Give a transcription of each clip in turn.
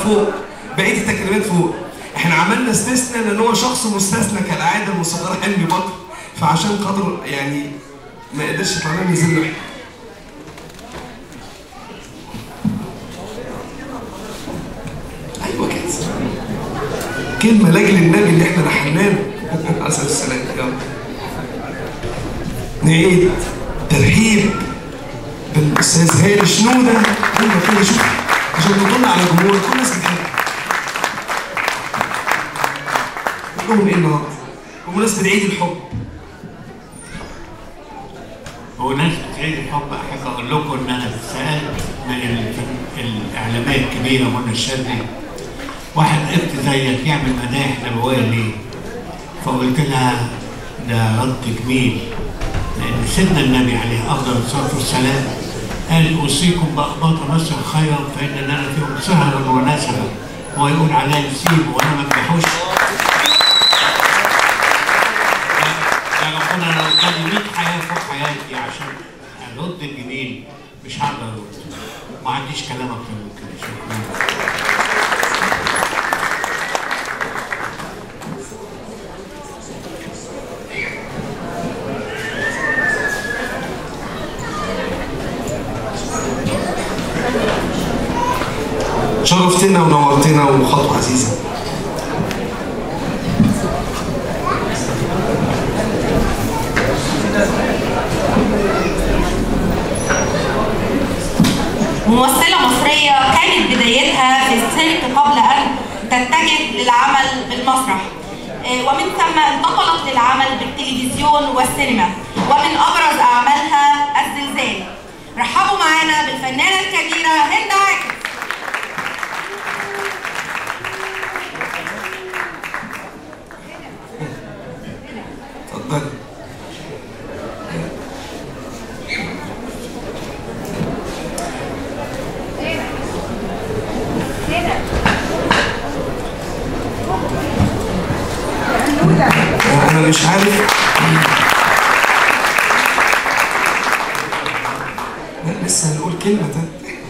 فوق بقيه التكريمات فوق احنا عملنا استثناء لان هو شخص مستثنى كالعاده الموسيقار حلمي بكر فعشان خاطر يعني ما قدرش يطلع لنا ينزل له ايوه كده كلمه لاجل النبي اللي احنا رحلناه عليه الصلاه والسلام يلا نعيد ترحيب بالاستاذ هاني شنوده ايوه كده شوف عشان تطل على جمهورك كل الناس بتحبك لهم ايه النهارده؟ بمناسبه عيد الحب بمناسبة عيد الحب أحب أقول لكم إن أنا سألت من الف- الإعلامية الكبيرة منى الشاذلي واحد قبط زيك يعمل مداح نبوية ليه؟ فقلت لها ده رد جميل لأن سيدنا النبي عليه أفضل الصلاة والسلام قال أوصيكم بأقباط مصر خيرا فإن لنا فيهم سهرا ونسبا هو يقول عليا نسيب وأنا ما أمدحوش يا ربنا لو كان لي 100 حياه فوق حياتي عشان ارد الجميل مش هقدر ارد ما عنديش كلام اكتر من كده شكرا شرفتنا ونورتنا وخطوه عزيزه ممثلة مصرية كانت بدايتها في السيرك قبل أن تتجه للعمل بالمسرح آه، ومن ثم انتقلت للعمل بالتلفزيون والسينما ومن أبرز أعمالها الزلزال رحبوا معانا بالفنانة الكبيرة هند عاكف اتفضلي انا مش عارف لا لسه هنقول كلمة تانية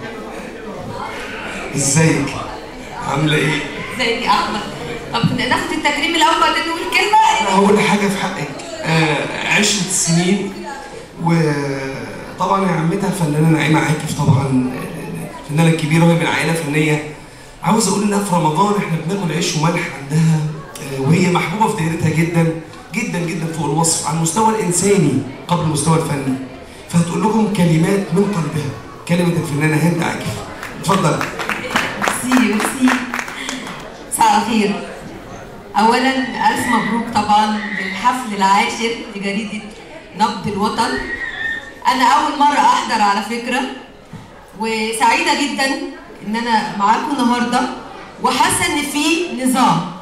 ازيك؟ عاملة ايه؟ ازيك يا أحمد طب ناخد التكريم الأول بعدين نقول كلمة انا هقول حاجه في حقك آه عشرة سنين وطبعا يا عمتها الفنانه نعيمه عاكف طبعا آه، الفنانه الكبيره وهي من عائله فنيه عاوز اقول انها في رمضان احنا بناكل عيش وملح عندها آه وهي محبوبه في دايرتها جدا جدا جدا فوق الوصف على المستوى الانساني قبل المستوى الفني فهتقول لكم كلمات من قلبها كلمه الفنانه هند عاكف اتفضل ميرسي ميرسي مساء الخير اولا الف مبروك طبعا بالحفل العاشر لجريده نبض الوطن انا اول مره احضر على فكره وسعيده جدا ان انا معاكم النهارده وحاسه ان في نظام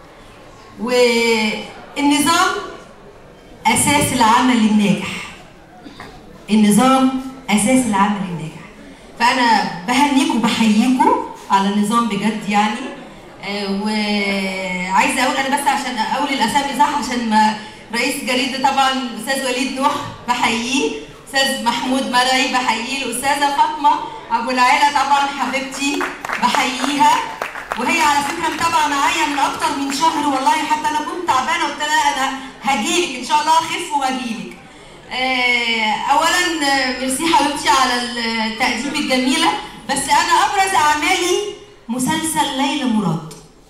والنظام اساس العمل الناجح النظام اساس العمل الناجح فانا بهنيكم وبحييكم على النظام بجد يعني آه، وعايزه اقول انا بس عشان اقول الاسامي صح عشان ما رئيس جريده طبعا الاستاذ وليد نوح بحييه استاذ محمود مرعي بحييه الاستاذه فاطمه ابو العيله طبعا حبيبتي بحييها وهي على فكره متابعه معايا من اكتر من شهر والله حتى انا كنت تعبانه قلت لها انا هجيلك ان شاء الله اخف وهجيلك آه، اولا آه، ميرسي حبيبتي على التقديم الجميله بس انا ابرز اعمالي مسلسل ليلى مراد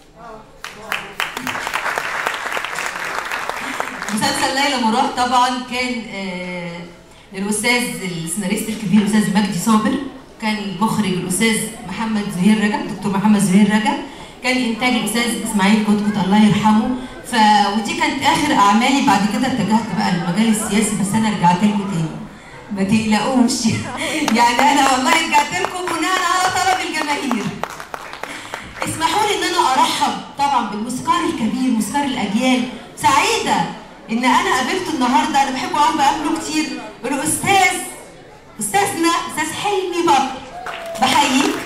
مسلسل ليلى مراد طبعا كان آه، للاستاذ السيناريست الكبير الاستاذ مجدي صابر كان المخرج الاستاذ محمد زهير رجب دكتور محمد زهير رجب كان انتاج الاستاذ اسماعيل كتكوت الله يرحمه ف ودي كانت اخر اعمالي بعد كده اتجهت بقى للمجال السياسي بس انا رجعت لكم تاني ما تقلقوش يعني انا والله رجعت لكم بناء على طلب الجماهير اسمحوا لي ان انا ارحب طبعا بالموسيقار الكبير موسيقار الاجيال سعيده ان انا قابلته النهارده انا بحبه قوي بقابله كتير الاستاذ استاذنا استاذ حلمي بكر بحييك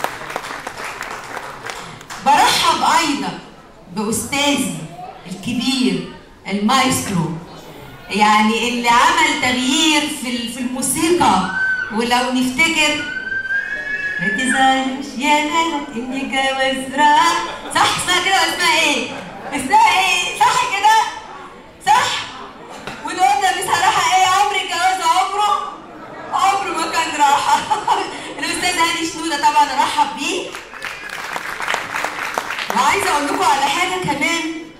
برحب ايضا باستاذي الكبير المايسترو يعني اللي عمل تغيير في ال- في الموسيقى ولو نفتكر ما تزعلش يا مالك اني جواز راح صح اسمها كده ولا اسمها ايه؟ اسمها ايه؟ صح كده؟ صح؟ ونقول ده بصراحة ايه عمر الجواز عمره عمره ما كان راحة الأستاذ هاني شنودة طبعا أرحب بيه وعايزة أقول لكم على حاجة كمان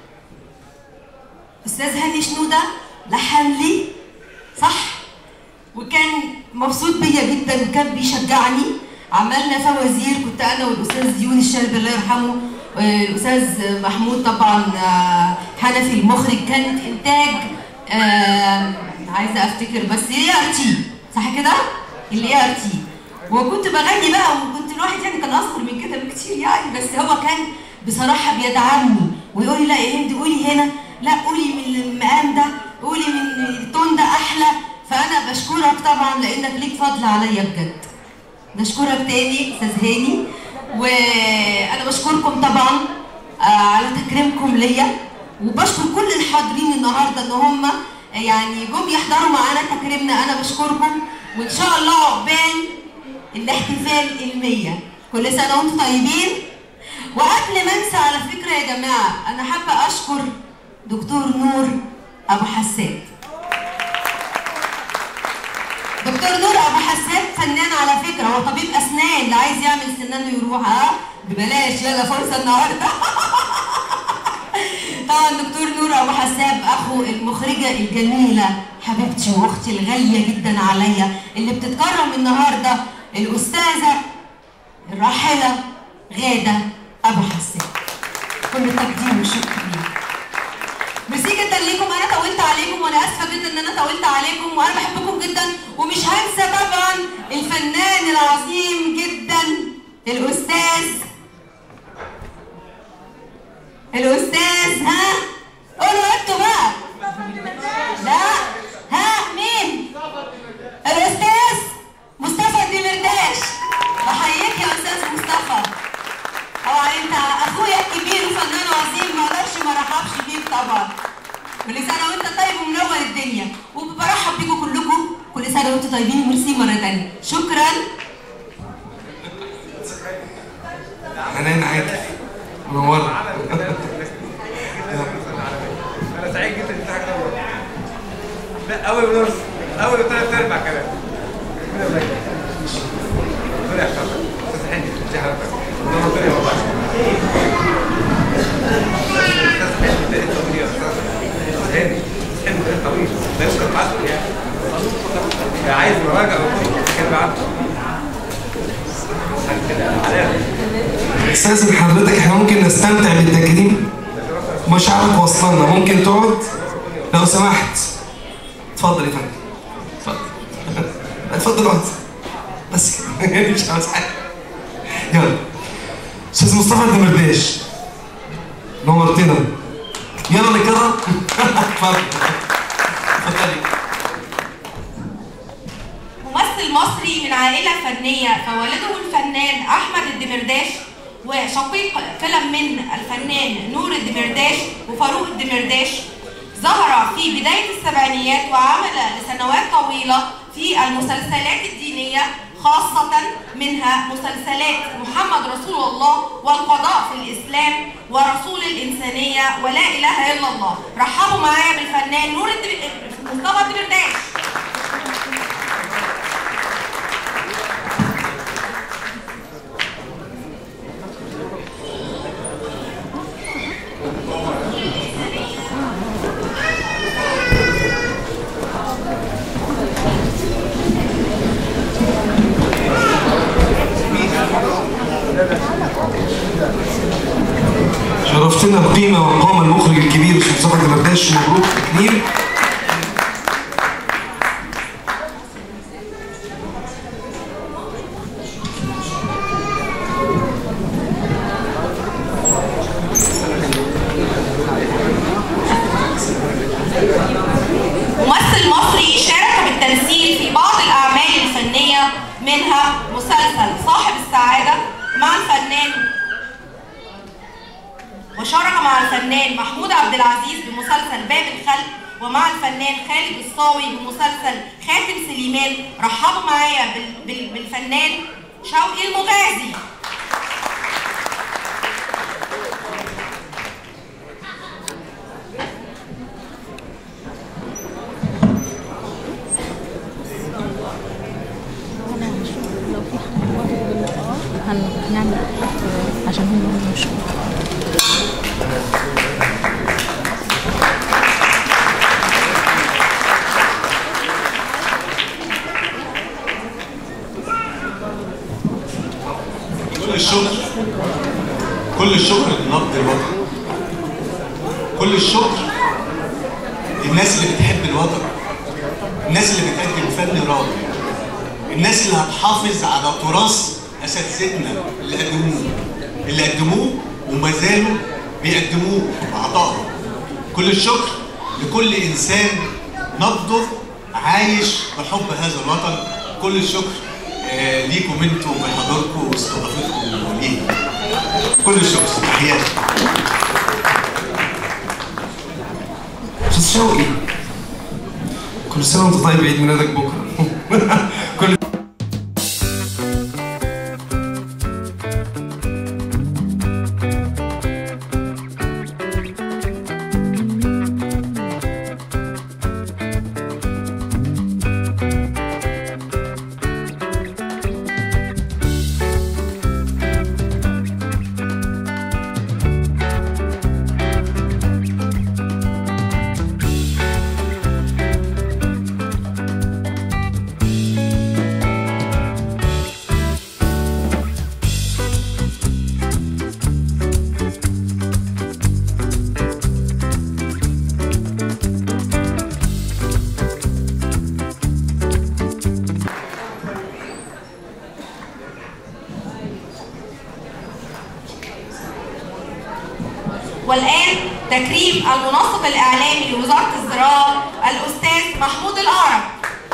أستاذ هاني شنودة لحن لي صح وكان مبسوط بيا جدا وكان بيشجعني عملنا فوازير كنت انا والاستاذ ديون الشلبي الله يرحمه الاستاذ محمود طبعا آه، حنفي المخرج كانت انتاج آه، عايزه افتكر بس اي ار تي صح كده؟ الاي ار تي وكنت بغني بقى وكنت الواحد يعني كان اصغر من كده بكتير يعني بس هو كان بصراحه بيدعمني ويقول لي لا يا هند قولي هنا لا قولي من المقام ده قولي من التون ده احلى فانا بشكرك طبعا لانك ليك فضل عليا بجد بشكرك تاني استاذ هاني وانا بشكركم طبعا آه، على تكريمكم ليا وبشكر كل الحاضرين النهارده ان هم يعني جم يحضروا معانا تكريمنا انا بشكركم وان شاء الله عقبال الاحتفال المية كل سنه وانتم طيبين وقبل ما انسى على فكره يا جماعه انا حابه اشكر دكتور نور ابو حسان دكتور نور ابو حسان فنان على فكره هو طبيب اسنان اللي عايز يعمل سنانه يروح ها ببلاش يلا فرصه النهارده طبعا دكتور نور ابو حساب اخو المخرجه الجميله حبيبتي واختي الغاليه جدا عليا اللي بتتكرم النهارده الاستاذه الراحله غاده ابو حسان كل تقدير وشكر ليك ميرسي جدا ليكم انا طولت عليكم وانا اسفه جدا ان انا طولت عليكم وانا بحبكم جدا ومش هنسى طبعا الفنان العظيم جدا الاستاذ الاستاذ ها قولوا انتوا بقى لا ها مين الاستاذ مصطفى الدمرداش بحييك يا استاذ مصطفى طبعا انت اخويا الكبير وفنان عظيم ما اقدرش ما ارحبش بيك طبعا كل سنه وانت طيب ومنور الدنيا وبرحب بيكم كلكم كل سنه وانتم طيبين وميرسي مره تانيه شكرا حنان عادل منورة انا سعيد جدا ان حاجه لا اول ونص اول وثلاث ارباع كمان ربنا يبارك لك. ربنا يحفظك استاذ حني ازي حضرتك ربنا ربنا يوفقك استاذ حني ده انت طويل يا استاذ استاذ حني استاذ حني ده طويل ده يمكن تعصب يعني يا عايز مراجعه كان بعد استاذن حضرتك احنا ممكن نستمتع بالتكريم مشاعرك وصلنا ممكن تقعد لو سمحت اتفضل يا فندم اتفضل اتفضل اقعد بس كده مش عاوز حاجه يلا استاذ مصطفى الدمرداش نورتنا يلا نكرر اتفضل اتفضلي ممثل مصري من عائلة فنية فوالده الفنان أحمد الدمرداش وشقيق فيلم من الفنان نور الدمرداش وفاروق الدمرداش ظهر في بداية السبعينيات وعمل لسنوات طويلة في المسلسلات الدينية خاصة منها مسلسلات محمد رسول الله والقضاء في الإسلام ورسول الإنسانية ولا إله إلا الله رحبوا معايا بالفنان نور الدم... مصطفى الدمرداش شرفتنا بقيمة وقام المخرج الكبير أستاذ مصطفى الدمرداش مبروك تكريم ممثل مصري شارك بالتمثيل في بعض الأعمال الفنية منها مسلسل صاحب السعادة مع الفنان وشارك مع الفنان محمود عبد العزيز بمسلسل باب الخلق ومع الفنان خالد الصاوي بمسلسل خاتم سليمان رحبوا معايا بال- بال- بالفنان شوقي المغازي هن- هنعمل آه، عشان هم مش كل الشكر كل الشكر للنقد الوطني كل الشكر للناس اللي بتحب الوطن الناس اللي بتقدم فن راقي الناس اللي هتحافظ على تراث اساتذتنا اللي قدموه اللي قدموه وما زالوا بيقدموه بعطائهم كل الشكر لكل انسان نبضه عايش بحب هذا الوطن كل الشكر آه، ليكم انتوا بحضوركم واستضافتكم ليه كل الشكر تحياتي استاذ شوقي كل سنه وانت طيب عيد ميلادك بكره كل والآن تكريم المنسق الإعلامي لوزارة الزراعة الأستاذ محمود الأعرج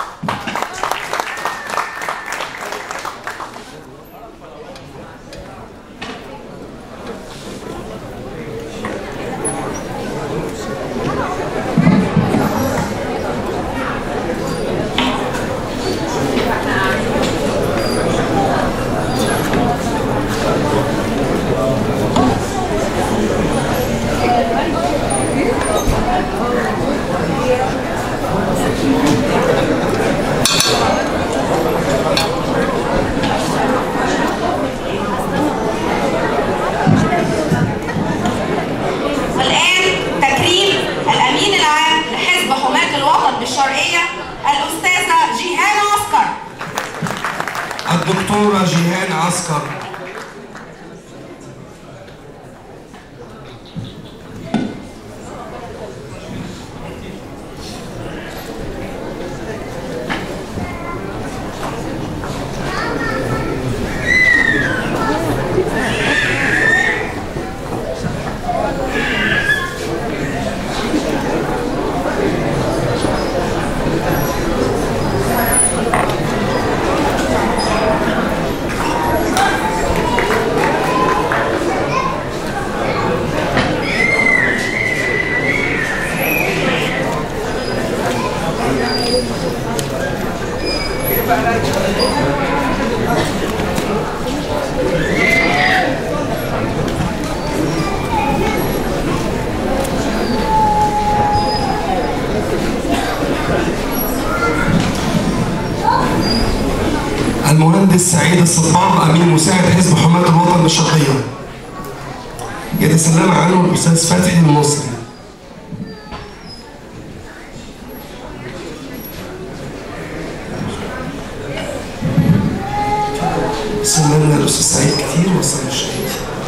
والآن تكريم الأمين العام لحزب حماة الوطن بالشرقية الأستاذة جيهان عسكر الدكتوره جيهان عسكر المهندس سعيد الصباغ امين مساعد حزب حماة الوطن بالشرقية يتسلم عنه الاستاذ فتحي المصري سلمنا الاستاذ سعيد كتير بس أنا مش شايف